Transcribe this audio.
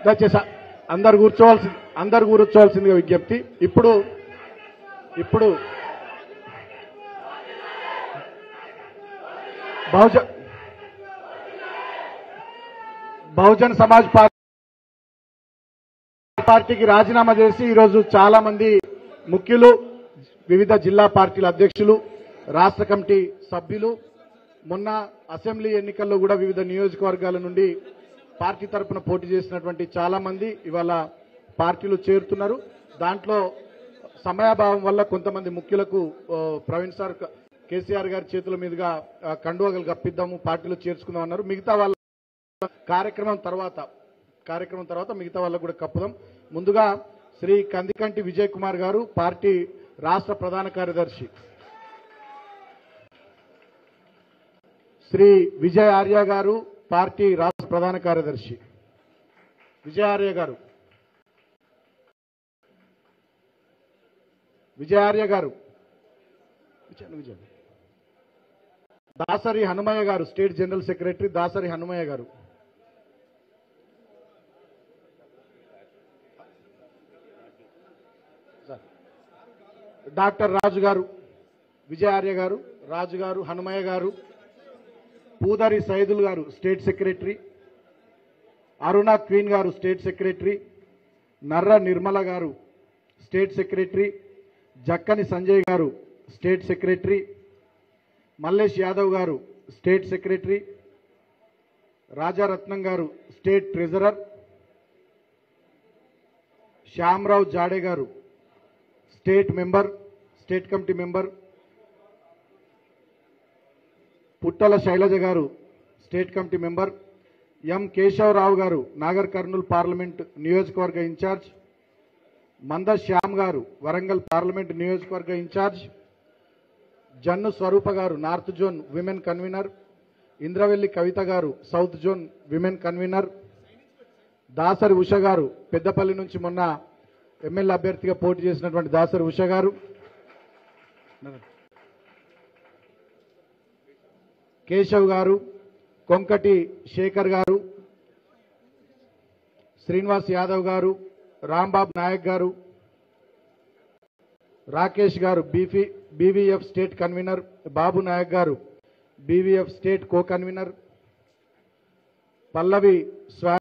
దయచేసి అందరు కూర్చోవాల్సి అందరు కూర్చోవాల్సిందిగా విజ్ఞప్తి ఇప్పుడు ఇప్పుడు బహుజన్ బహుజన్ సమాజ్ పార్టీ పార్టీకి రాజీనామా చేసి ఈరోజు చాలా మంది ముఖ్యులు వివిధ జిల్లా పార్టీల అధ్యక్షులు రాష్ట్ర కమిటీ సభ్యులు మొన్న అసెంబ్లీ ఎన్నికల్లో కూడా వివిధ నియోజకవర్గాల నుండి పార్టీ తరపున పోటీ చేసినటువంటి చాలా మంది ఇవాళ పార్టీలు చేరుతున్నారు దాంట్లో సమయాభావం వల్ల కొంతమంది ముఖ్యులకు ఓ, ప్రవీణ్ సార్ కేసీఆర్ గారి చేతుల మీదుగా ఆ, కండువగలు కప్పిద్దాము పార్టీలో చేర్చుకుందాం అన్నారు మిగతా వాళ్ళ కార్యక్రమం తర్వాత కార్యక్రమం తర్వాత మిగతా వాళ్ళకు కూడా కప్పుదాం ముందుగా శ్రీ కందికంటి విజయ్ కుమార్ గారు పార్టీ రాష్ట్ర ప్రధాన కార్యదర్శి శ్రీ విజయ్ ఆర్య గారు పార్టీ రాష్ట్ర ప్రధాన కార్యదర్శి విజయ్ ఆర్య గారు విజయ్ ఆర్య గారు విజయ్ విజయ్ దాసరి హనుమయ్య గారు state general secretary Dasari Hanumaiah గారు డాక్టర్ రాజు గారు విజయార్య గారు రాజు గారు హనుమయ్య గారు పూదరి సైదుల్ గారు స్టేట్ సెక్రటరీ అరుణ క్వీన్ గారు స్టేట్ సెక్రటరీ నర్ర నిర్మల గారు స్టేట్ సెక్రటరీ జక్కని సంజయ్ గారు స్టేట్ సెక్రటరీ మల్లేష్ యాదవ్ గారు స్టేట్ సెక్రటరీ రాజారత్నం గారు స్టేట్ ట్రెజరర్ శ్యామరావు జాడే గారు state member state committee member Puttala Shailaja గారు state committee member M Keshavarao గారు నాగర్ కర్నూలు పార్లమెంట్ నియోజకవర్గ ఇన్ఛార్జ్ మంద శ్యామ్ గారు వరంగల్ పార్లమెంట్ నియోజకవర్గ ఇన్ఛార్జ్ జన్ను స్వరూప గారు north zone women convener Indravelli Kavitha గారు south zone women convener Dasari Usha గారు పెద్దపల్లి నుంచి మొన్న ఎమ్మెల్యే అభ్యర్థిగా పోటీ చేసినటువంటి దాసరి ఉష గారు కేశవ్ గారు కొంకటి శేఖర్ గారు శ్రీనివాస్ యాదవ్ గారు రాంబాబు నాయక్ గారు రాకేష్ గారు బీఫీ BVF state convener Babu Naik గారు BVF state co convener Pallavi స్వా